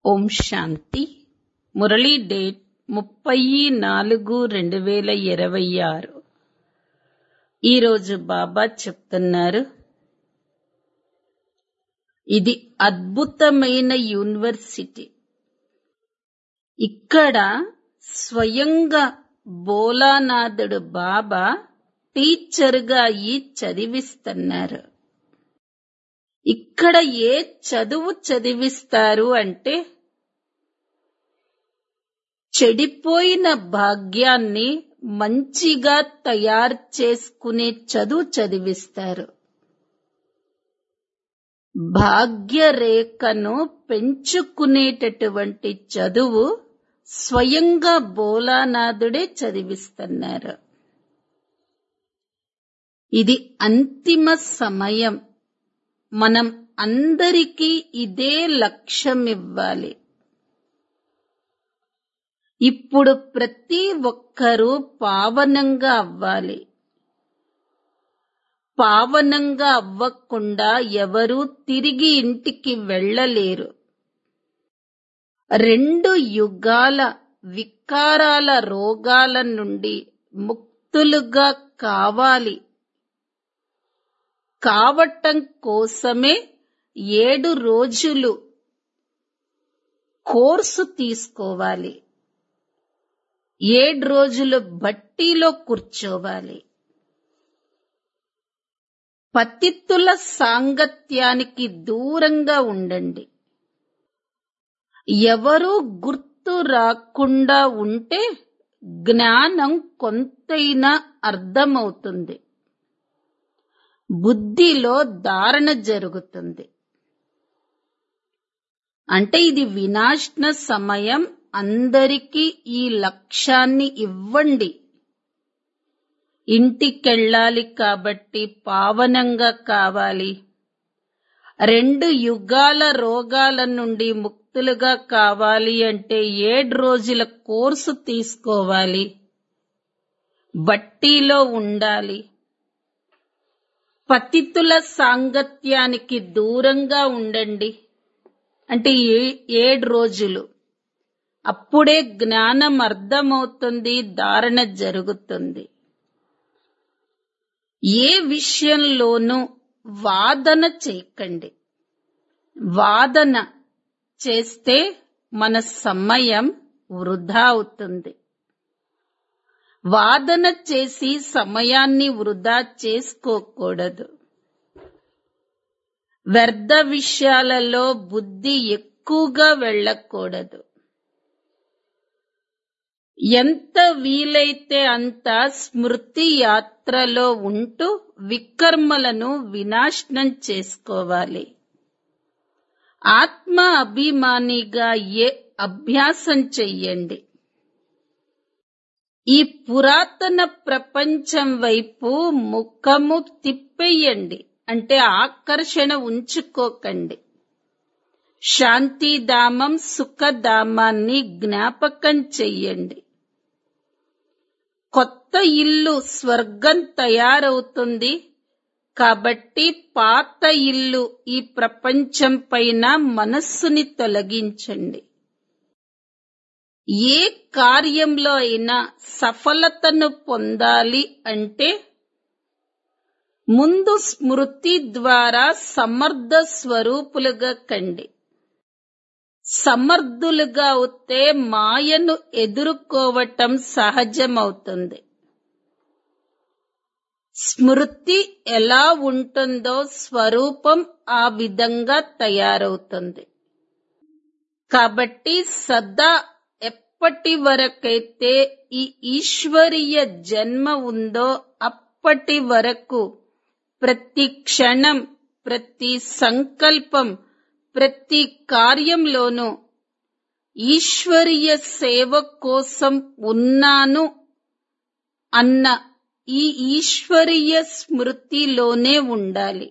ఓం శాంతి Murali date ముప్పై నాలుగు రెండు వేల ఇరవై ఆరు ఈరోజు బాబా చెప్తున్నారు ఇది అద్భుతమైన యూనివర్సిటీ ఇక్కడ స్వయంగా బోలానాథుడు బాబా టీచర్గా అయి చదివిస్తున్నారు ఇక్కడ ఏ చదువు చదివిస్తారు అంటే చెడిపోయిన భాగ్యాన్ని మంచిగా తయారు చేసుకునే చదువు చదివిస్తారు భాగ్యరేఖను పెంచుకునేటటువంటి చదువు స్వయంగా బోలానాథుడే చదివిస్తున్నారు ఇది అంతిమ సమయం మనం అందరికీ ఇదే లక్ష్యం ఇవ్వాలి ఇప్పుడు ప్రతి ఒక్కరూ పావనంగా అవ్వాలి పావనంగా అవ్వకుండా ఎవరూ తిరిగి ఇంటికి వెళ్ళలేరు రెండు యుగాల వికారాల రోగాల నుండి ముక్తులుగా కావాలి కావటం కోసమే ఏడు రోజులు కోర్సు తీసుకోవాలి ఏడు రోజులు బట్టీలో కూర్చోవాలి పతిత్తుల సాంగత్యానికి దూరంగా ఉండండి ఎవరూ గుర్తు రాకుండా ఉంటే జ్ఞానం కొంతైనా అర్థమవుతుంది బుద్ధిలో ధారణ జరుగుతుంది అంటే ఇది వినాశన సమయం అందరికీ ఈ లక్ష్యాన్ని ఇవ్వండి ఇంటికెళ్ళాలి కాబట్టి పావనంగా కావాలి రెండు యుగాల రోగాల నుండి ముక్తులుగా కావాలి అంటే ఏడు రోజుల కోర్సు తీసుకోవాలి బట్టీలో ఉండాలి పతితుల సాంగత్యానికి దూరంగా ఉండండి అంటే ఏడు రోజులు అప్పుడే జ్ఞానం అర్థమవుతుంది ధారణ జరుగుతుంది ఏ విషయంలోనూ వాదన చేయకండి వాదన చేస్తే మన సమయం వృధా అవుతుంది వాదన చేసి సమయాన్ని వృధా చేసుకోకూడదు వ్యర్థ విషయాలలో బుద్ధి ఎక్కువగా వెళ్ళకూడదు ఎంత వీలైతే అంత స్మృతి యాత్రలో ఉంటూ వికర్మలను వినాశనం చేసుకోవాలి ఆత్మ అభిమానిగా ఏ అభ్యాసం చెయ్యండి ఈ పురాతన ప్రపంచం వైపు ముఖము తిప్పేయండి అంటే ఆకర్షణ ఉంచుకోకండి శాంతిధామం సుఖధామాన్ని జ్ఞాపకం చెయ్యండి కొత్త ఇల్లు స్వర్గం తయారవుతుంది కాబట్టి పాత ఇల్లు ఈ ప్రపంచం పైన మనస్సుని తొలగించండి ఏ కార్యంలో అయినా సఫలతను పొందాలి అంటే ముందు స్మృతి ద్వారా సమర్థ స్వరూపులుగా కండి సమర్థులుగా అవుతే మాయను ఎదుర్కోవటం సహజమవుతుంది స్మృతి ఎలా ఉంటుందో స్వరూపం ఆ విధంగా తయారవుతుంది కాబట్టి సదా ఎప్పటి వరకైతే ఈ ఈశ్వరీయ జన్మ ఉందో అప్పటి వరకు ప్రతి క్షణం ప్రతి సంకల్పం ప్రతి కార్యంలోనూ ఈశ్వరీయ సేవ కోసం ఉన్నాను అన్న ఈ ఈశ్వరీయ స్మృతిలోనే ఉండాలి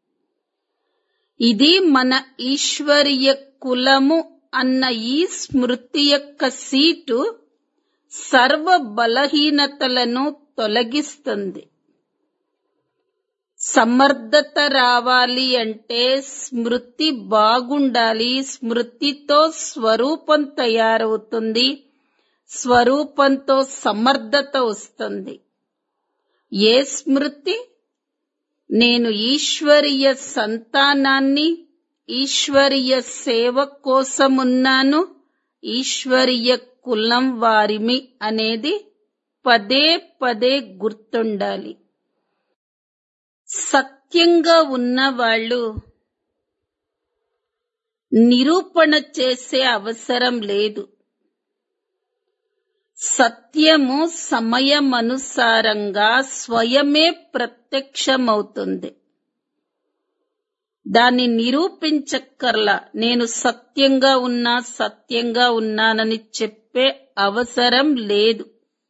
ఇది మన ఈశ్వరీయ కులము అన్న ఈ స్మృతి యొక్క సీటు సర్వ బలహీనతలను తొలగిస్తుంది సమర్థత రావాలి అంటే స్మృతి బాగుండాలి స్మృతితో స్వరూపం తయారవుతుంది స్వరూపంతో సమర్థత వస్తుంది ఏ స్మృతి నేను ఈశ్వరీయ సంతానాన్ని ఈశ్వరీయ సేవ కోసమున్నాను ఈశ్వరీయ కులం వారిమి అనేది పదే పదే గుర్తుండాలి సత్యంగా ఉన్నవాళ్ళు నిరూపణ చేసే అవసరం లేదు సత్యము సమయమనుసారంగా స్వయమే ప్రత్యక్షమవుతుంది దాన్ని నిరూపించక్కర్లా నేను సత్యంగా ఉన్నా సత్యంగా ఉన్నానని చెప్పే అవసరం లేదు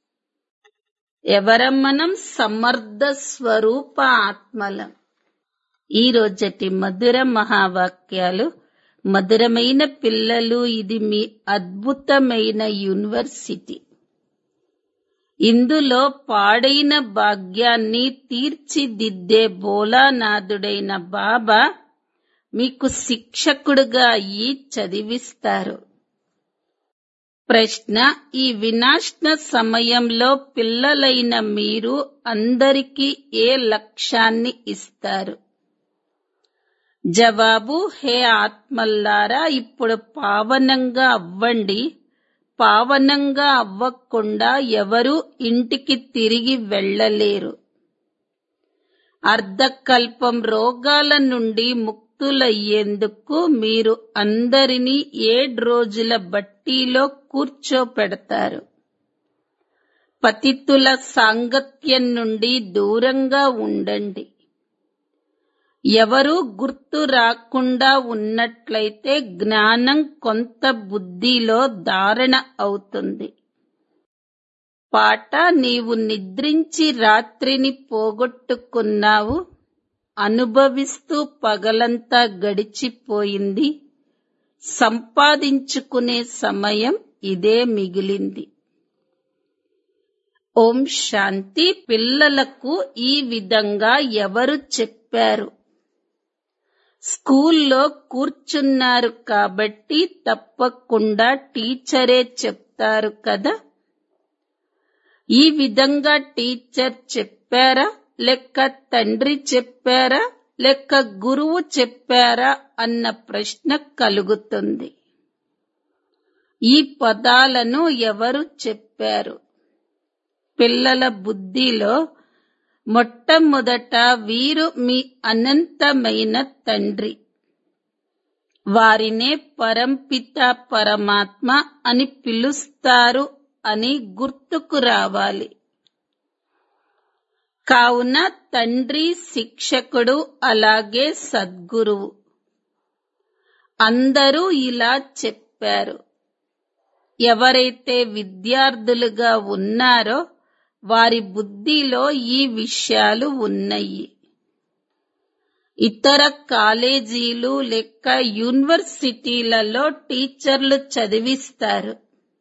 ఎవరం మనం సమర్థ స్వరూప ఆత్మలం ఈ రోజటి మధుర మహావాక్యాలు మధురమైన పిల్లలు ఇది మీ అద్భుతమైన యూనివర్సిటీ ఇందులో పాడైన భాగ్యాన్ని తీర్చిదిద్దే బోలానాథుడైన బాబా మీకు శిక్షకుడుగా అయ్యి చదివిస్తారు ప్రశ్న ఈ వినాశన సమయంలో పిల్లలైన మీరు అందరికీ ఏ లక్ష్యాన్ని ఇస్తారు జవాబు హే ఆత్మల్లారా ఇప్పుడు పావనంగా అవ్వండి పావనంగా అవ్వకుండా ఎవరూ ఇంటికి తిరిగి వెళ్ళలేరు అర్ధకల్పం రోగాల నుండి ముక్తులయ్యేందుకు మీరు అందరినీ ఏడు రోజుల బట్టీలో కూర్చోపెడతారు పతితుల సాంగత్యం నుండి దూరంగా ఉండండి ఎవరూ గుర్తు రాకుండా ఉన్నట్లయితే జ్ఞానం కొంత బుద్ధిలో ధారణ అవుతుంది పాట నీవు నిద్రించి రాత్రిని పోగొట్టుకున్నావు అనుభవిస్తూ పగలంతా గడిచిపోయింది సంపాదించుకునే సమయం ఇదే మిగిలింది ఓం శాంతి పిల్లలకు ఈ విధంగా ఎవరు చెప్పారు స్కూల్లో కూర్చున్నారు కాబట్టి తప్పకుండా టీచరే చెప్తారు కదా ఈ విధంగా టీచర్ చెప్పారా లెక్క తండ్రి చెప్పారా లెక్క గురువు చెప్పారా అన్న ప్రశ్న కలుగుతుంది ఈ పదాలను ఎవరు చెప్పారు పిల్లల బుద్ధిలో మొట్టమొదట వీరు మీ అనంతమైన తండ్రి వారినే పరంపిత పరమాత్మ అని పిలుస్తారు అని గుర్తుకు రావాలి కావున తండ్రి శిక్షకుడు అలాగే సద్గురువు అందరూ ఇలా చెప్పారు ఎవరైతే విద్యార్థులుగా ఉన్నారో వారి బుద్ధిలో ఈ విషయాలు ఉన్నాయి ఇతర కాలేజీలు లెక్క యూనివర్సిటీలలో టీచర్లు చదివిస్తారు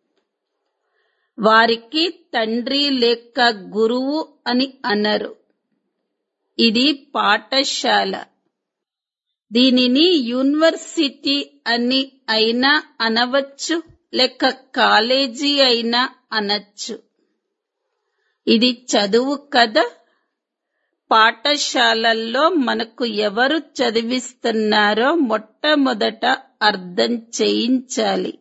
వారికి తండ్రి లేక గురువు అని అనరు ఇది పాఠశాల దీనిని యూనివర్సిటీ అని అయినా అనవచ్చు లేక కాలేజీ అయినా అనొచ్చు ఇది చదువు కదా పాఠశాలల్లో మనకు ఎవరు చదివిస్తున్నారో మొట్టమొదట అర్థం చేయించాలి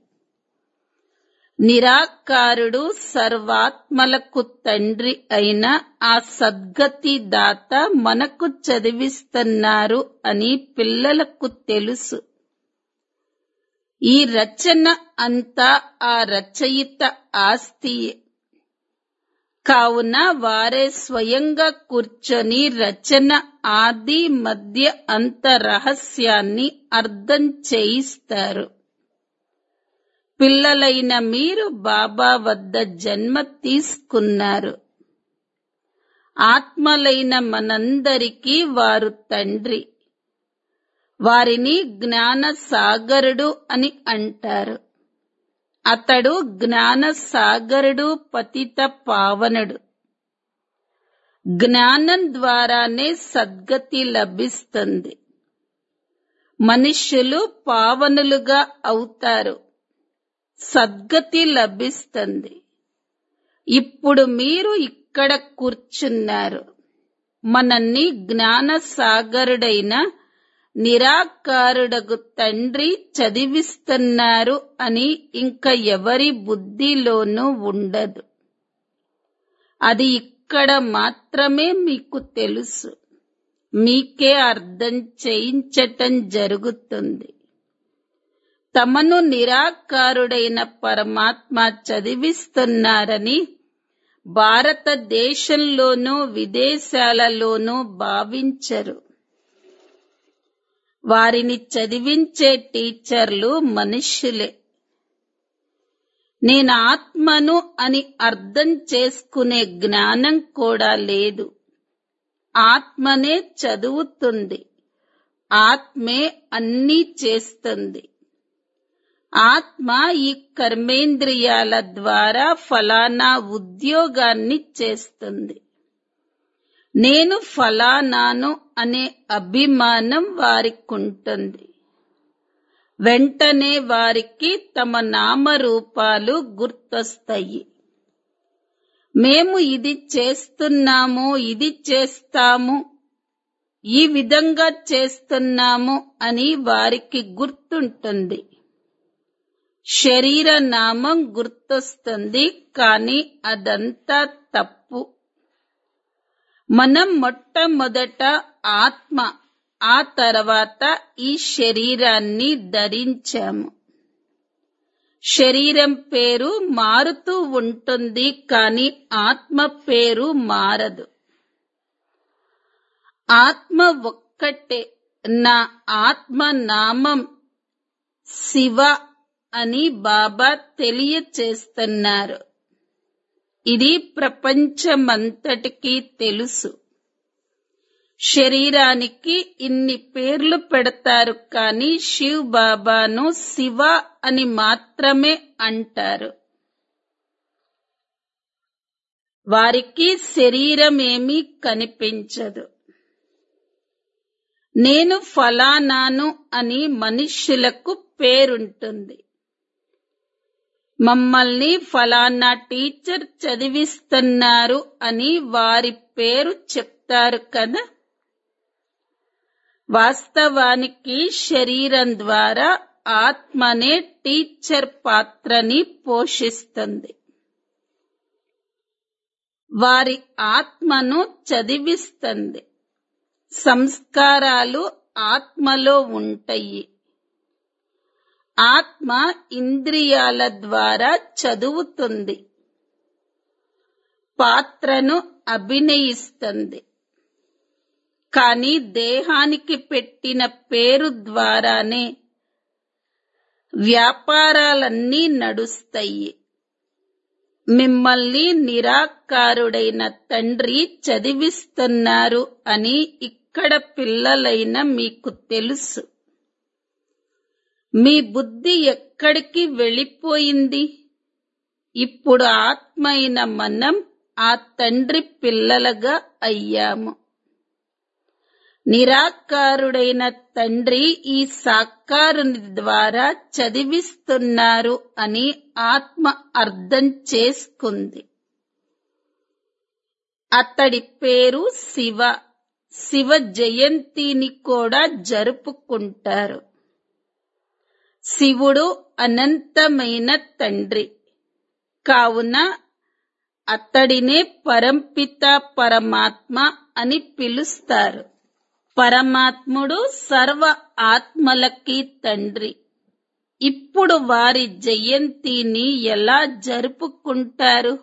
నిరాకారుడు సర్వాత్మలకు తండ్రి అయిన ఆ సద్గతి దాత మనకు చదివిస్తున్నారు అని పిల్లలకు తెలుసు ఈ రచన అంతా ఆ రచయిత ఆస్తియే కావున వారే స్వయంగా కూర్చొని రచన ఆది మధ్య అంత రహస్యాన్ని అర్థం చేయిస్తారు పిల్లలైన మీరు బాబా వద్ద జన్మ తీసుకున్నారు ఆత్మలైన మనందరికీ వారు తండ్రి వారిని జ్ఞాన సాగరుడు అని అంటారు అతడు జ్ఞాన సాగరుడు పతిత పావనుడు జ్ఞానం ద్వారానే సద్గతి లభిస్తుంది మనుష్యులు పావనులుగా అవుతారు సద్గతి లభిస్తుంది ఇప్పుడు మీరు ఇక్కడ కూర్చున్నారు మనల్ని జ్ఞాన సాగరుడైన నిరాకారుడగు తండ్రి చదివిస్తున్నారు అని ఇంకా ఎవరి బుద్ధిలోనూ ఉండదు అది ఇక్కడ మాత్రమే మీకు తెలుసు మీకే అర్థం చేయించటం జరుగుతుంది తమను నిరాకారుడైన పరమాత్మ చదివిస్తున్నారని భారతదేశంలోనూ విదేశాలలోనూ భావించరు వారిని చదివించే టీచర్లు మనుష్యులే నేను ఆత్మను అని అర్థం చేసుకునే జ్ఞానం కూడా లేదు ఆత్మనే చదువుతుంది ఆత్మే అన్నీ చేస్తుంది ఆత్మ ఈ కర్మేంద్రియాల ద్వారా ఫలానా ఉద్యోగాన్ని చేస్తుంది నేను ఫలానాను అనే అభిమానం వారికుంటుంది వెంటనే వారికి తమ నామరూపాలు గుర్తొస్తాయి మేము ఇది చేస్తున్నాము ఇది చేస్తాము ఈ విధంగా చేస్తున్నాము అని వారికి గుర్తుంటుంది శరీర నామం గుర్తొస్తుంది కానీ అదంతా తప్పు మనం మొట్టమొదట ఆత్మ ఆ తర్వాత ఈ శరీరాన్ని ధరించాము శరీరం పేరు మారుతూ ఉంటుంది కానీ ఆత్మ పేరు మారదు ఆత్మ ఒక్కటే నా ఆత్మ నామం శివ అని బాబా తెలియచేస్తున్నారు ఇది ప్రపంచమంతటికీ తెలుసు శరీరానికి ఇన్ని పేర్లు పెడతారు కానీ శివ్ బాబాను శివ అని మాత్రమే అంటారు వారికి శరీరం ఏమీ కనిపించదు నేను ఫలానాను అని మనుష్యులకు పేరుంటుంది మమ్మల్ని ఫలానా టీచర్ చదివిస్తున్నారు అని వారి పేరు చెప్తారు కదా వాస్తవానికి శరీరం ద్వారా ఆత్మనే టీచర్ పాత్రని పోషిస్తుంది వారి ఆత్మను చదివిస్తుంది సంస్కారాలు ఆత్మలో ఉంటాయి ఆత్మ ఇంద్రియాల ద్వారా చదువుతుంది పాత్రను అభినయిస్తుంది కానీ దేహానికి పెట్టిన పేరు ద్వారానే వ్యాపారాలన్నీ నడుస్తాయి మిమ్మల్ని నిరాకారుడైన తండ్రి చదివిస్తున్నారు అని ఇక్కడ పిల్లలైన మీకు తెలుసు మీ బుద్ధి ఎక్కడికి వెళ్ళిపోయింది ఇప్పుడు ఆత్మ అయిన మనం ఆ తండ్రి పిల్లలుగా అయ్యాము నిరాకారుడైన తండ్రి ఈ సాకారుని ద్వారా చదివిస్తున్నారు అని ఆత్మ అర్థం చేసుకుంది అతడి పేరు శివ శివ జయంతిని కూడా జరుపుకుంటారు శివుడు అనంతమైన తండ్రి కావున అతడినే పరంపిత పరమాత్మ అని పిలుస్తారు పరమాత్ముడు సర్వ ఆత్మలకి తండ్రి ఇప్పుడు వారి జయంతిని ఎలా జరుపుకుంటారు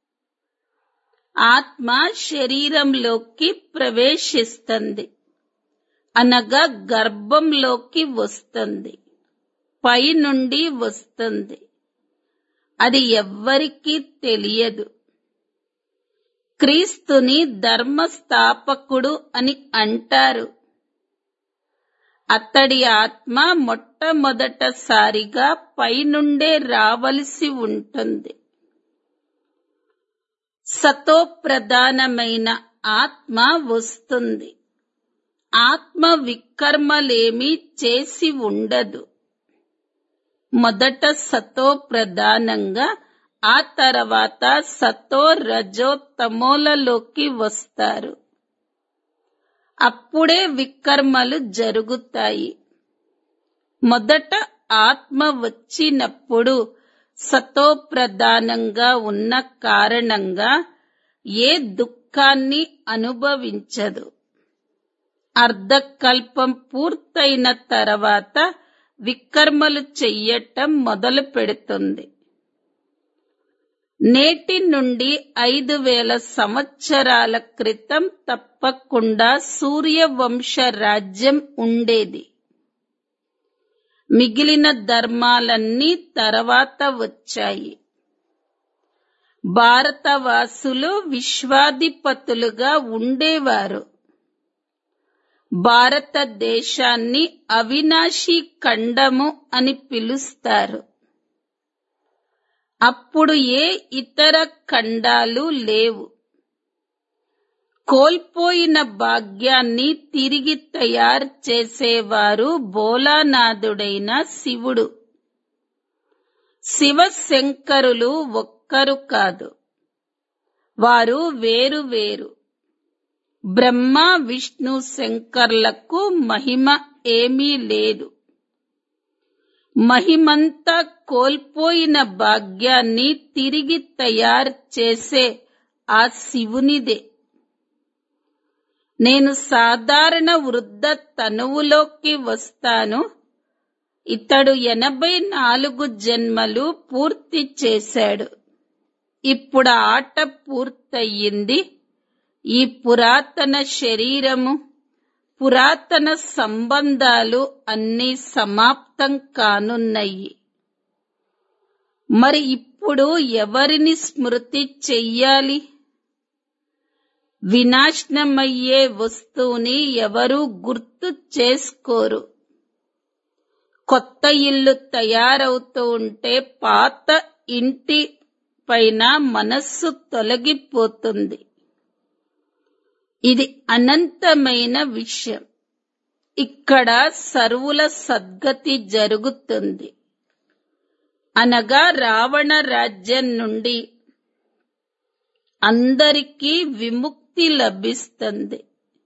ఆత్మ శరీరంలోకి ప్రవేశిస్తుంది అనగా గర్భంలోకి వస్తుంది పై నుండి వస్తుంది అది ఎవ్వరికీ తెలియదు క్రీస్తుని ధర్మస్థాపకుడు అని అంటారు అతడి ఆత్మ మొట్టమొదటసారిగా పైనుండే రావలసి ఉంటుంది సతో ప్రధానమైన ఆత్మ వస్తుంది ఆత్మ వికర్మలేమీ చేసి ఉండదు మొదట సతో ప్రధానంగా ఆ తర్వాత సతో రజో తమోలలోకి వస్తారు అప్పుడే వికర్మలు జరుగుతాయి మొదట ఆత్మ వచ్చినప్పుడు సతో ప్రధానంగా ఉన్న కారణంగా ఏ దుఃఖాన్ని అనుభవించదు అర్ధకల్పం పూర్తయిన తర్వాత వికర్మలు చెయ్యటం మొదలు పెడుతుంది నేటి నుండి ఐదు వేల సంవత్సరాల క్రితం తప్పకుండా సూర్యవంశ రాజ్యం ఉండేది మిగిలిన ధర్మాలన్నీ తర్వాత వచ్చాయి భారతవాసులు విశ్వాధిపతులుగా ఉండేవారు భారతదేశాన్ని అవినాశి ఖండము అని పిలుస్తారు అప్పుడు ఏ ఇతర ఖండాలు లేవు కోల్పోయిన భాగ్యాన్ని తిరిగి తయారు చేసేవారు భోలానాథుడైన శివుడు శివశంకరులు ఒక్కరు కాదు వారు వేరు వేరు బ్రహ్మ విష్ణు శంకర్లకు మహిమ ఏమీ లేదు మహిమంతా కోల్పోయిన భాగ్యాన్ని తిరిగి తయారు చేసే ఆ శివునిదే నేను సాధారణ వృద్ధ తనువులోకి వస్తాను ఇతడు ఎనభై నాలుగు జన్మలు పూర్తి చేశాడు ఇప్పుడు ఆట పూర్తయింది ఈ పురాతన శరీరము పురాతన సంబంధాలు అన్నీ సమాప్తం కానున్నాయి మరి ఇప్పుడు ఎవరిని స్మృతి చెయ్యాలి వినాశనమయ్యే వస్తువుని ఎవరూ గుర్తు చేసుకోరు కొత్త ఇల్లు తయారవుతూ ఉంటే పాత ఇంటి పైన మనస్సు తొలగిపోతుంది ఇది అనంతమైన విషయం ఇక్కడ సర్వుల సద్గతి జరుగుతుంది అనగా రావణ రాజ్యం నుండి అందరికీ విముక్తి లభిస్తుంది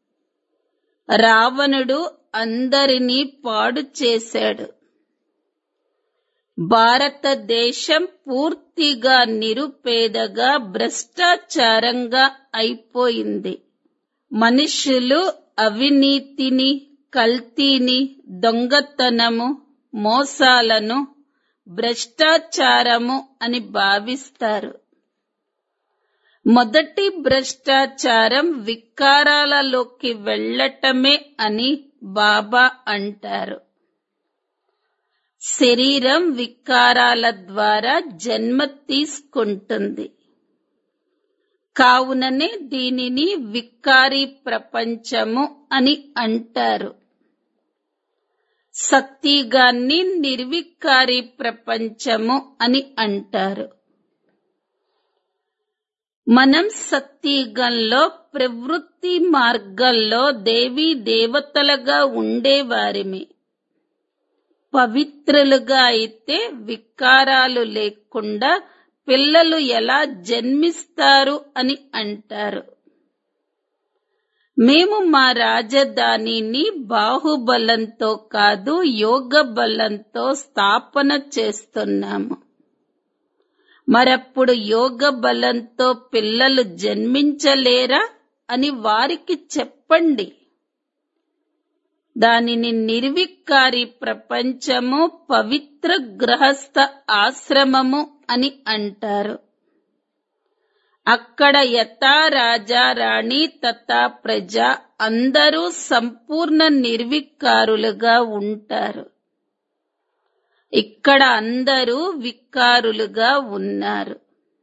రావణుడు అందరినీ పాడు చేశాడు భారతదేశం పూర్తిగా నిరుపేదగా భ్రష్టాచారంగా అయిపోయింది మనుషులు అవినీతిని కల్తీని దొంగతనము మోసాలను భ్రష్టాచారము అని భావిస్తారు మొదటి భ్రష్టాచారం వికారాలలోకి వెళ్ళటమే అని బాబా అంటారు శరీరం వికారాల ద్వారా జన్మ తీసుకుంటుంది కావుననే దీనిని వికారి ప్రపంచము అని అంటారు సత్తిగాన్ని నిర్వికారి ప్రపంచము అని అంటారు మనం సత్యగంలో ప్రవృత్తి మార్గంలో దేవీ దేవతలుగా ఉండేవారిమి పవిత్రులుగా అయితే వికారాలు లేకుండా పిల్లలు ఎలా జన్మిస్తారు అని అంటారు మేము మా రాజధానిని బాహుబలంతో కాదు యోగ బలంతో స్థాపన చేస్తున్నాము మరప్పుడు యోగ బలంతో పిల్లలు జన్మించలేరా అని వారికి చెప్పండి దానిని నిర్వికారి ప్రపంచము పవిత్ర గృహస్థ ఆశ్రమము అని అంటారు అక్కడ యథా రాజా రాణి తథా ప్రజ అందరూ సంపూర్ణ నిర్వికారులుగా ఉంటారు ఇక్కడ అందరూ వికారులుగా ఉన్నారు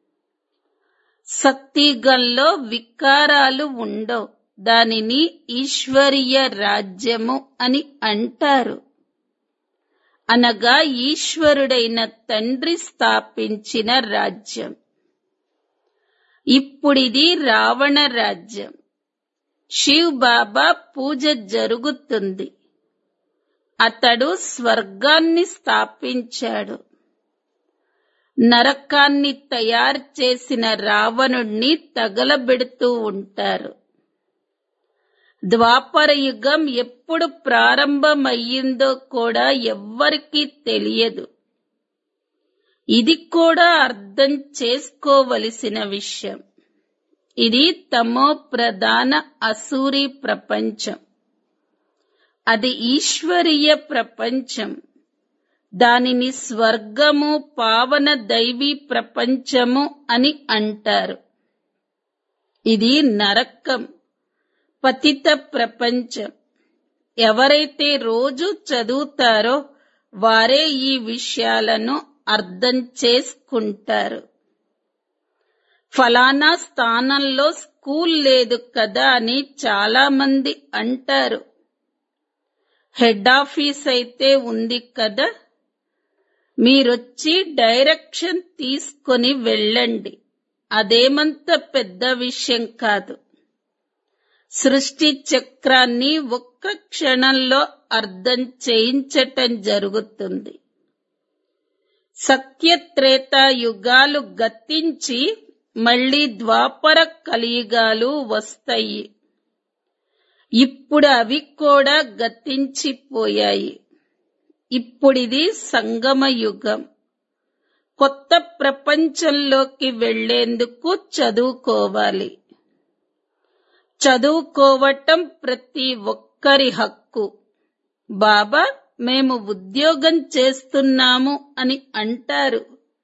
సత్తిగంలో వికారాలు ఉండవు దానిని ఈశ్వరీయ రాజ్యము అని అంటారు అనగా ఈశ్వరుడైన తండ్రి స్థాపించిన రాజ్యం ఇప్పుడిది రావణ రాజ్యం శివ్ బాబా పూజ జరుగుతుంది అతడు స్వర్గాన్ని స్థాపించాడు నరకాన్ని తయారు చేసిన రావణుణ్ణి తగలబెడుతూ ఉంటారు ద్వాపర యుగం ఎప్పుడు ప్రారంభమయ్యిందో కూడా ఎవ్వరికీ తెలియదు ఇది కూడా అర్థం చేసుకోవలసిన విషయం ఇది తమో ప్రధాన అసూరి ప్రపంచం అది ఈశ్వరీయ ప్రపంచం దానిని స్వర్గము పావన దైవీ ప్రపంచము అని అంటారు ఇది నరకం పతిత ప్రపంచం ఎవరైతే రోజు చదువుతారో వారే ఈ విషయాలను అర్థం చేసుకుంటారు ఫలానా స్థానంలో స్కూల్ లేదు కదా అని చాలా మంది అంటారు హెడ్ ఆఫీస్ అయితే ఉంది కదా మీరొచ్చి డైరెక్షన్ తీసుకొని వెళ్ళండి అదేమంత పెద్ద విషయం కాదు సృష్టి చక్రాన్ని ఒక్క క్షణంలో అర్థం చేయించటం జరుగుతుంది సత్యత్రేత యుగాలు గతించి మళ్ళీ ద్వాపర కలియుగాలు వస్తాయి ఇప్పుడు అవి కూడా గతించిపోయాయి ఇప్పుడిది సంగమ యుగం కొత్త ప్రపంచంలోకి వెళ్లేందుకు చదువుకోవాలి చదువుకోవటం ప్రతి ఒక్కరి హక్కు బాబా మేము ఉద్యోగం చేస్తున్నాము అని అంటారు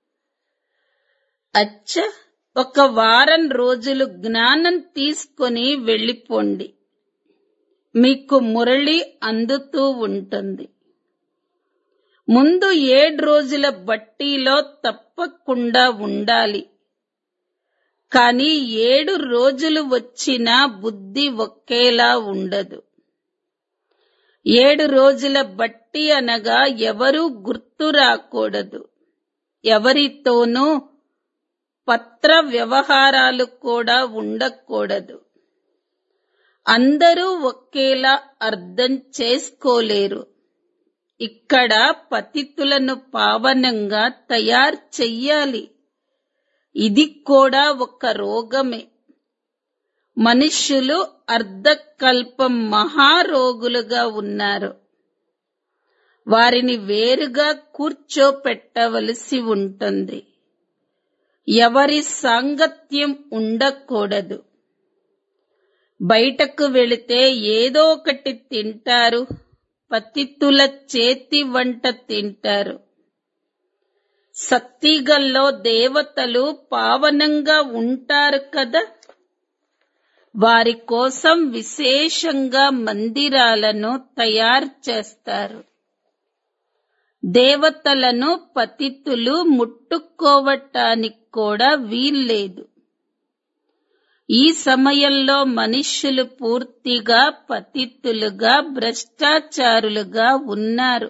అచ్చ ఒక వారం రోజులు జ్ఞానం తీసుకొని వెళ్ళిపోండి మీకు మురళి అందుతూ ఉంటుంది ముందు ఏడు రోజుల బట్టీలో తప్పకుండా ఉండాలి కానీ ఏడు రోజులు వచ్చినా బుద్ధి ఒకేలా ఉండదు ఏడు రోజుల బట్టి అనగా ఎవరూ గుర్తు రాకూడదు ఎవరితోనూ పత్ర వ్యవహారాలు కూడా ఉండకూడదు అందరూ ఒకేలా అర్థం చేసుకోలేరు ఇక్కడ పతితులను పావనంగా తయారు చెయ్యాలి ఇది కూడా ఒక రోగమే మనుష్యులు అర్ధకల్పం మహారోగులుగా ఉన్నారు వారిని వేరుగా కూర్చోపెట్టవలసి ఉంటుంది ఎవరి సాంగత్యం ఉండకూడదు బయటకు వెళితే ఏదో ఒకటి తింటారు పతితుల చేతి వంట తింటారు సత్తిగల్లో దేవతలు పావనంగా ఉంటారు కదా వారి కోసం విశేషంగా మందిరాలను తయారు చేస్తారు దేవతలను పతితులు ముట్టుకోవటానికి కూడా వీల్లేదు ఈ సమయంలో మనుష్యులు పూర్తిగా పతితులుగా భ్రష్టాచారులుగా ఉన్నారు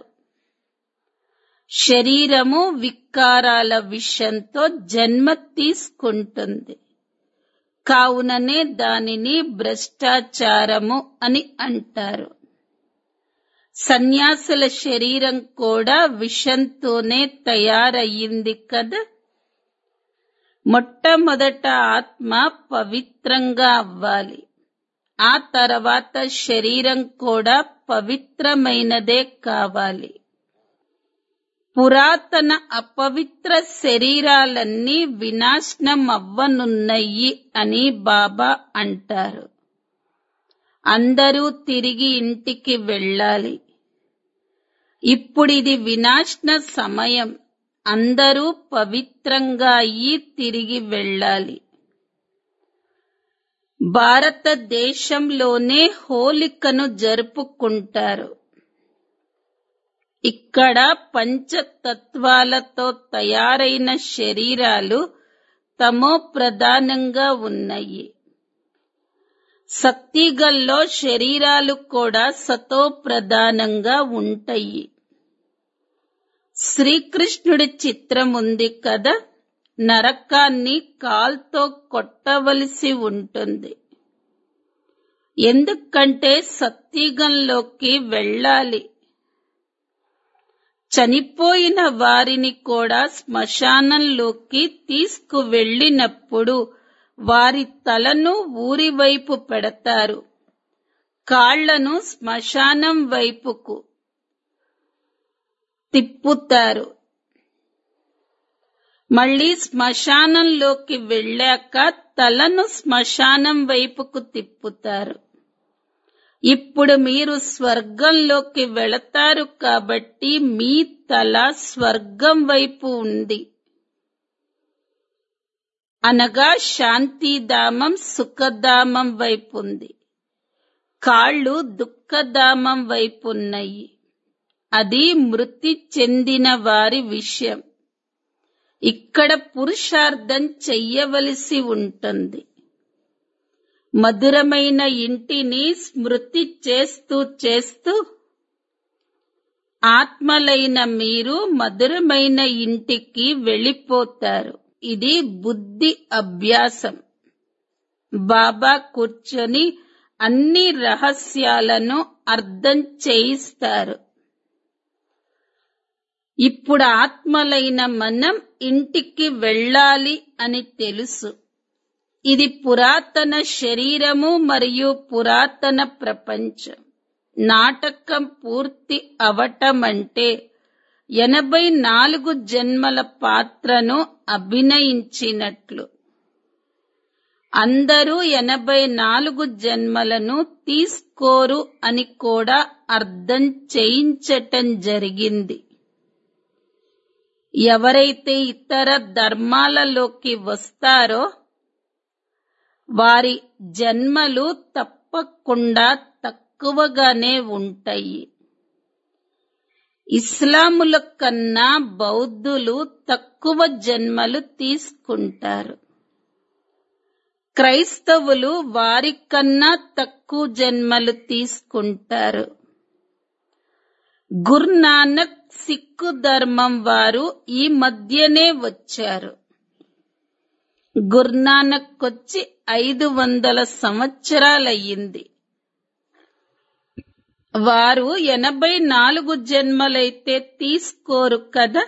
శరీరము వికారాల విషంతో జన్మ తీసుకుంటుంది కావుననే దానిని భ్రష్టాచారము అని అంటారు సన్యాసుల శరీరం కూడా విషంతోనే తయారయ్యింది కదా మొట్టమొదట ఆత్మ పవిత్రంగా అవ్వాలి ఆ తర్వాత శరీరం కూడా పవిత్రమైనదే కావాలి పురాతన అపవిత్ర శరీరాలన్నీ వినాశనం అవ్వనున్నాయి అని బాబా అంటారు అందరూ తిరిగి ఇంటికి వెళ్ళాలి ఇప్పుడిది వినాశన సమయం అందరూ పవిత్రంగా అయ్యి తిరిగి వెళ్ళాలి భారతదేశంలోనే హోలికను జరుపుకుంటారు ఇక్కడ పంచతత్వాలతో తయారైన శరీరాలు తమో ప్రధానంగా ఉన్నాయి సత్తిగల్లో శరీరాలు కూడా సతో ప్రధానంగా ఉంటాయి శ్రీకృష్ణుడి చిత్రం ఉంది కదా నరకాన్ని కాల్తో కొట్టవలసి ఉంటుంది ఎందుకంటే సత్యుగంలోకి వెళ్ళాలి చనిపోయిన వారిని కూడా శ్మశానంలోకి తీసుకువెళ్ళినప్పుడు వారి తలను ఊరి వైపు పెడతారు కాళ్లను శ్మశానం వైపుకు తిప్పుతారు మళ్ళీ శ్మశానంలోకి వెళ్ళాక తలను శ్మశానం వైపుకు తిప్పుతారు ఇప్పుడు మీరు స్వర్గంలోకి వెళతారు కాబట్టి మీ తల స్వర్గం వైపు ఉంది అనగా శాంతిధామం సుఖధామం వైపు ఉంది కాళ్ళు దుఃఖధామం వైపు ఉన్నాయి అది మృతి చెందిన వారి విషయం ఇక్కడ పురుషార్థం చెయ్యవలసి ఉంటుంది మధురమైన ఇంటిని స్మృతి చేస్తూ చేస్తూ ఆత్మలైన మీరు మధురమైన ఇంటికి వెళ్ళిపోతారు ఇది బుద్ధి అభ్యాసం బాబా కూర్చొని అన్ని రహస్యాలను అర్థం చేయిస్తారు ఇప్పుడు ఆత్మలైన మనం ఇంటికి వెళ్ళాలి అని తెలుసు ఇది పురాతన శరీరము మరియు పురాతన ప్రపంచం నాటకం పూర్తి అవటం అంటే ఎనభై నాలుగు జన్మల పాత్రను అభినయించినట్లు అందరూ ఎనభై నాలుగు జన్మలను తీసుకోరు అని కూడా అర్థం చేయించటం జరిగింది ఎవరైతే ఇతర ధర్మాలలోకి వస్తారో వారి జన్మలు తప్పకుండా తక్కువగానే ఉంటాయి ఇస్లాముల కన్నా బౌద్ధులు తక్కువ జన్మలు తీసుకుంటారు క్రైస్తవులు వారికన్నా తక్కువ జన్మలు తీసుకుంటారు గుర్నానక్ సిక్కు ధర్మం వారు ఈ మధ్యనే వచ్చారు గుర్నానక్ వచ్చి ఐదు వందల సంవత్సరాలయ్యింది వారు ఎనభై నాలుగు జన్మలైతే తీసుకోరు కదా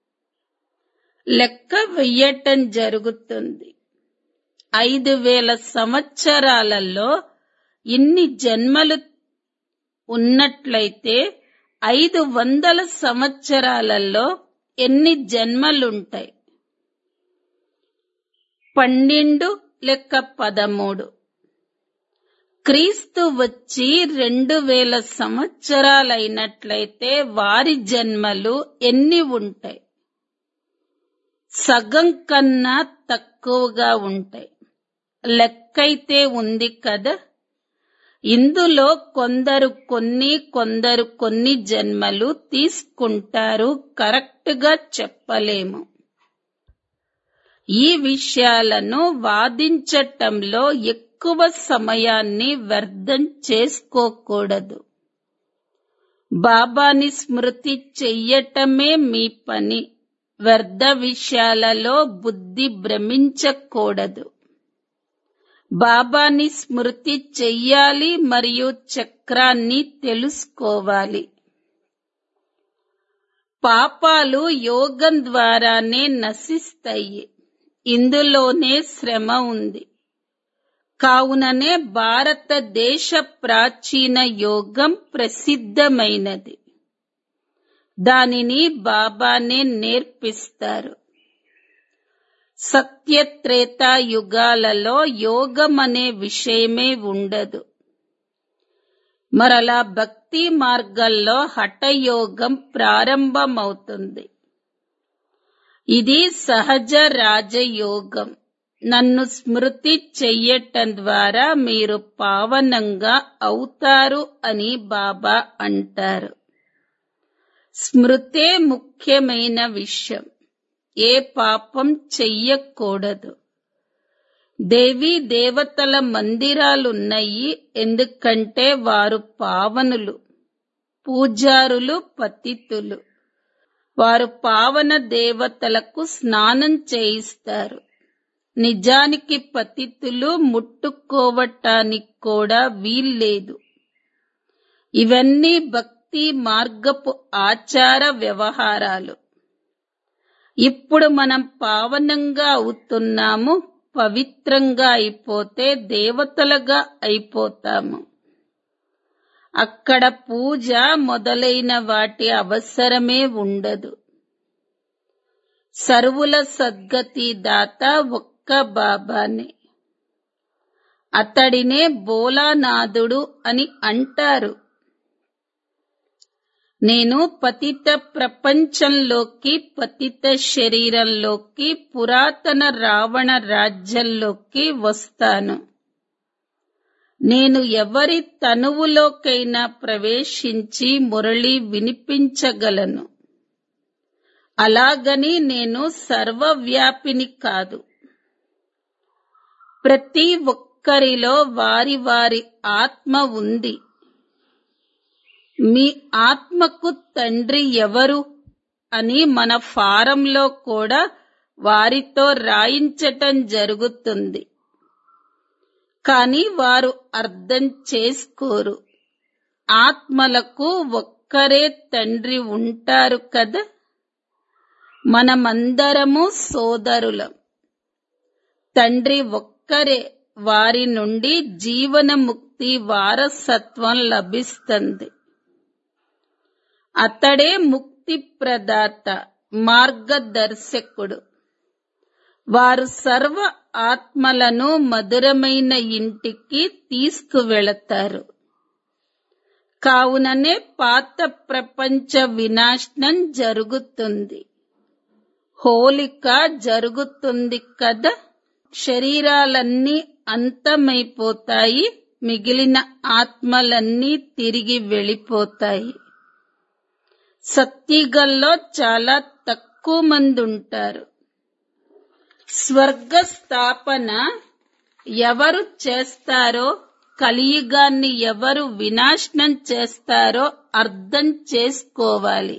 లెక్క వెయ్యటం జరుగుతుంది ఐదు వేల సంవత్సరాలలో ఇన్ని జన్మలు ఉన్నట్లయితే ఐదు వందల సంవత్సరాలలో ఎన్ని జన్మలుంటాయి పన్నెండు లెక్క పదమూడు క్రీస్తు వచ్చి రెండు వేల సంవత్సరాలైనట్లయితే వారి జన్మలు ఎన్ని ఉంటాయి సగం కన్నా తక్కువగా ఉంటాయి లెక్కైతే ఉంది కదా ఇందులో కొందరు కొన్ని కొందరు కొన్ని జన్మలు తీసుకుంటారు కరెక్ట్ గా చెప్పలేము ఈ విషయాలను వాదించటంలో ఎక్కువ సమయాన్ని వ్యర్థం చేసుకోకూడదు బాబాని స్మృతి చెయ్యటమే మీ పని వ్యర్థ విషయాలలో బుద్ధి భ్రమించకూడదు బాబాని స్మృతి చెయ్యాలి మరియు చక్రాన్ని తెలుసుకోవాలి పాపాలు యోగం ద్వారానే నశిస్తాయి ఇందులోనే శ్రమ ఉంది కావుననే భారతదేశ ప్రాచీన యోగం ప్రసిద్ధమైనది దానిని బాబానే నేర్పిస్తారు సత్యత్రేతా యుగాలలో యోగం అనే విషయమే ఉండదు మరలా భక్తి మార్గంలో హఠయోగం ప్రారంభమవుతుంది ఇది సహజ రాజయోగం నన్ను స్మృతి చెయ్యటం ద్వారా మీరు పావనంగా అవుతారు అని బాబా అంటారు స్మృతే ముఖ్యమైన విషయం ఏ పాపం చెయ్యకూడదు దేవీ దేవతల మందిరాలున్నాయి ఎందుకంటే వారు పావనులు పూజారులు పతితులు వారు పావన దేవతలకు స్నానం చేయిస్తారు నిజానికి పతితులు ముట్టుకోవటానికి కూడా వీల్లేదు ఇవన్నీ భక్తి మార్గపు ఆచార వ్యవహారాలు ఇప్పుడు మనం పావనంగా అవుతున్నాము పవిత్రంగా అయిపోతే దేవతలుగా అయిపోతాము అక్కడ పూజ మొదలైన వాటి అవసరమే ఉండదు సర్వుల సద్గతి దాత ఒక్క బాబానే అతడినే బోలానాథుడు అని అంటారు నేను పతిత ప్రపంచంలోకి పతిత శరీరంలోకి పురాతన రావణ రాజ్యంలోకి వస్తాను నేను ఎవరి తనువులోకైనా ప్రవేశించి మురళి వినిపించగలను అలాగని నేను సర్వవ్యాపిని కాదు ప్రతి ఒక్కరిలో వారి వారి ఆత్మ ఉంది మీ ఆత్మకు తండ్రి ఎవరు అని మన ఫారంలో కూడా వారితో రాయించటం జరుగుతుంది కానీ వారు అర్థం చేసుకోరు ఆత్మలకు ఒక్కరే తండ్రి ఉంటారు కదా మనమందరము సోదరులం తండ్రి ఒక్కరే వారి నుండి జీవనముక్తి వారసత్వం లభిస్తుంది అతడే ముక్తి ప్రదాత మార్గదర్శకుడు వారు సర్వ ఆత్మలను మధురమైన ఇంటికి తీసుకువెళతారు కావుననే పాత ప్రపంచ వినాశనం జరుగుతుంది హోలిక జరుగుతుంది కదా శరీరాలన్నీ అంతమైపోతాయి మిగిలిన ఆత్మలన్నీ తిరిగి వెళ్ళిపోతాయి సత్తిగల్లో చాలా తక్కువ మంది ఉంటారు స్వర్గ స్థాపన ఎవరు చేస్తారో కలియుగాన్ని ఎవరు వినాశనం చేస్తారో అర్థం చేసుకోవాలి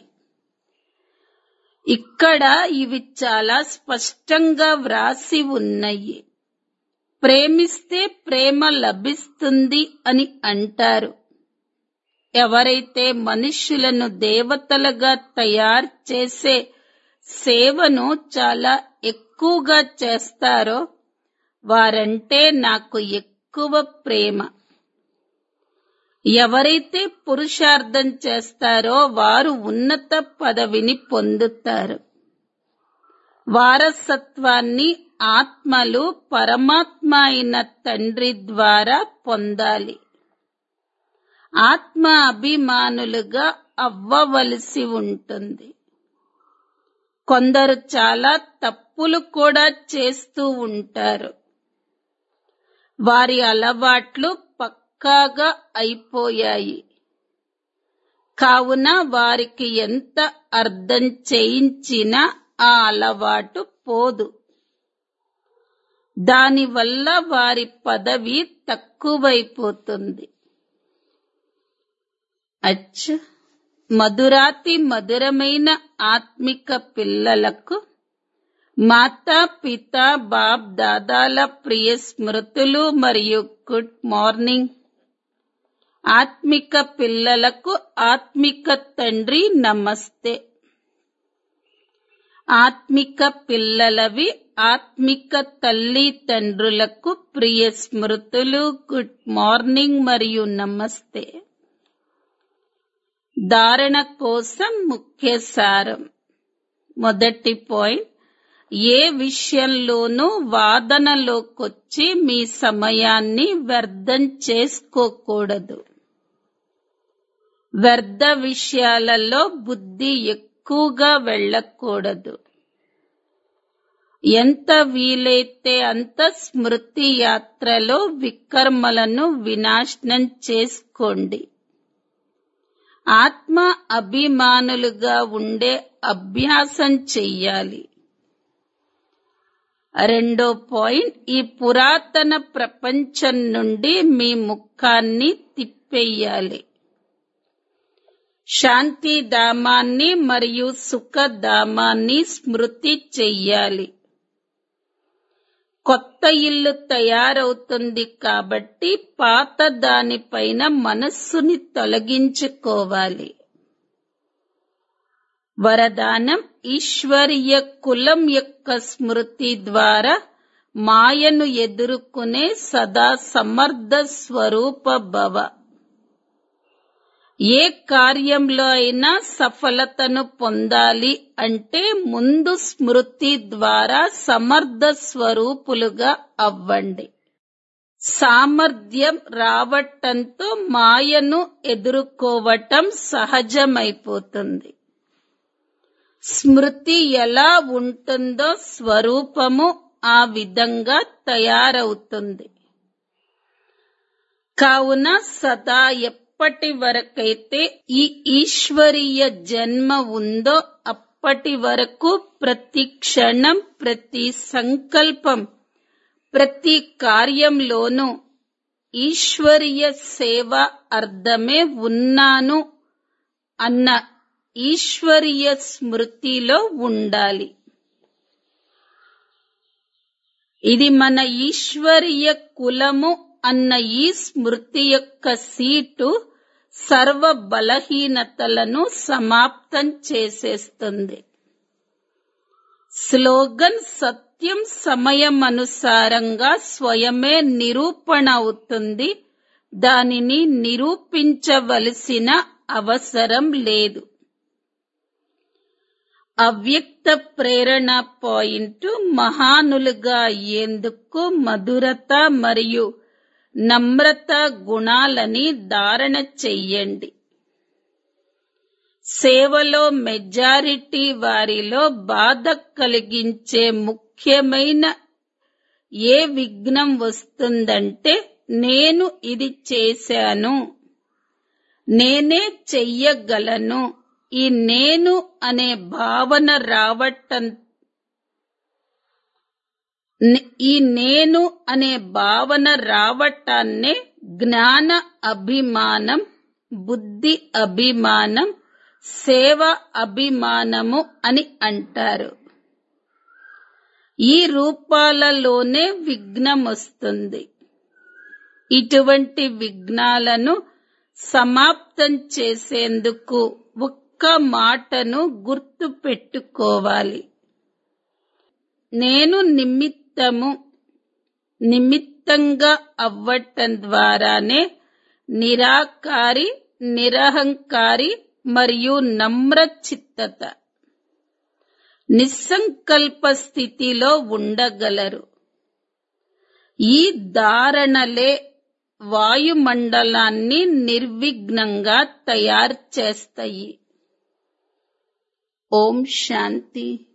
ఇక్కడ ఇవి చాలా స్పష్టంగా వ్రాసి ఉన్నాయి ప్రేమిస్తే ప్రేమ లభిస్తుంది అని అంటారు ఎవరైతే మనుష్యులను దేవతలుగా తయారు చేసే సేవను చాలా ఎక్కువగా చేస్తారో వారంటే నాకు ఎక్కువ ప్రేమ ఎవరైతే పురుషార్థం చేస్తారో వారు ఉన్నత పదవిని పొందుతారు వారసత్వాన్ని ఆత్మలు పరమాత్మ అయిన తండ్రి ద్వారా పొందాలి ఆత్మ అభిమానులుగా అవ్వవలసి ఉంటుంది కొందరు చాలా తప్పులు కూడా చేస్తూ ఉంటారు వారి అలవాట్లు పక్కాగా అయిపోయాయి కావున వారికి ఎంత అర్థం చేయించినా ఆ అలవాటు పోదు దానివల్ల వారి పదవి తక్కువైపోతుంది అచ్చ మధురాతి మధురమైన ఆత్మిక పిల్లలకు మాతా పిత బాప్ దాదాల ప్రియ స్మృతులు మరియు గుడ్ మార్నింగ్ ఆత్మిక పిల్లలకు ఆత్మిక తండ్రి నమస్తే ఆత్మిక పిల్లలవి ఆత్మిక తల్లి తండ్రులకు ప్రియ స్మృతులు గుడ్ మార్నింగ్ మరియు నమస్తే ధారణ కోసం ముఖ్య సారం మొదటి పాయింట్ ఏ విషయంలోనూ వాదనలోకొచ్చి మీ సమయాన్ని వ్యర్థం చేసుకోకూడదు వ్యర్థ విషయాలలో బుద్ధి ఎక్కువగా వెళ్ళకూడదు ఎంత వీలైతే అంత స్మృతి యాత్రలో వికర్మలను వినాశనం చేసుకోండి ఆత్మ అభిమానులుగా ఉండే అభ్యాసం చెయ్యాలి రెండో పాయింట్ ఈ పురాతన ప్రపంచం నుండి మీ ముఖాన్ని తిప్పేయాలి శాంతిధామాన్ని మరియు సుఖధామాన్ని స్మృతి చెయ్యాలి కొత్త ఇల్లు తయారవుతుంది కాబట్టి పాత దానిపైన మనస్సుని తొలగించుకోవాలి వరదానం ఈశ్వరీయ కులం యొక్క స్మృతి ద్వారా మాయను ఎదుర్కొనే సదా సమర్థ స్వరూప భవ ఏ కార్యంలో అయినా సఫలతను పొందాలి అంటే ముందు స్మృతి ద్వారా సమర్థ స్వరూపులుగా అవ్వండి సామర్థ్యం రావటంతో మాయను ఎదుర్కోవటం సహజమైపోతుంది స్మృతి ఎలా ఉంటుందో స్వరూపము ఆ విధంగా తయారవుతుంది కావున సదా ఎప్పటి వరకైతే ఈ ఈశ్వరీయ జన్మ ఉందో అప్పటి వరకు ప్రతి క్షణం ప్రతి సంకల్పం ప్రతి కార్యంలోనూ ఈశ్వరీయ సేవ అర్థమే ఉన్నాను అన్న ఈశ్వరీయ స్మృతిలో ఉండాలి ఇది మన ఈశ్వరీయ కులము అన్న ఈ స్మృతి యొక్క సీటు సర్వ బలహీనతలను సమాప్తం చేసేస్తుంది స్లోగన్ సత్యం సమయం అనుసారంగా స్వయమే నిరూపణ అవుతుంది దానిని నిరూపించవలసిన అవసరం లేదు అవ్యక్త ప్రేరణ పాయింట్ మహానులుగా అయ్యేందుకు మధురత మరియు నమ్రత గుణాలని ధారణ చెయ్యండి సేవలో మెజారిటీ వారిలో బాధ కలిగించే ముఖ్యమైన ఏ విఘ్నం వస్తుందంటే నేను ఇది చేశాను నేనే చెయ్యగలను ఈ నేను అనే భావన రావటం ఈ నేను అనే భావన రావటాన్నే జ్ఞాన అభిమానం బుద్ధి అభిమానం సేవ అభిమానము అని అంటారు ఈ రూపాలలోనే విఘ్నం వస్తుంది ఇటువంటి విఘ్నాలను సమాప్తం చేసేందుకు ఒక్క మాటను గుర్తు పెట్టుకోవాలి నేను నిమిత్తము నిమిత్తంగా అవ్వటం ద్వారానే నిరాకారి నిరహంకారి మరియు నమ్ర చిత్తత నిస్సంకల్ప స్థితిలో ఉండగలరు ఈ ధారణలే వాయుమండలాన్ని నిర్విఘ్నంగా తయారు చేస్తాయి ఓం శాంతి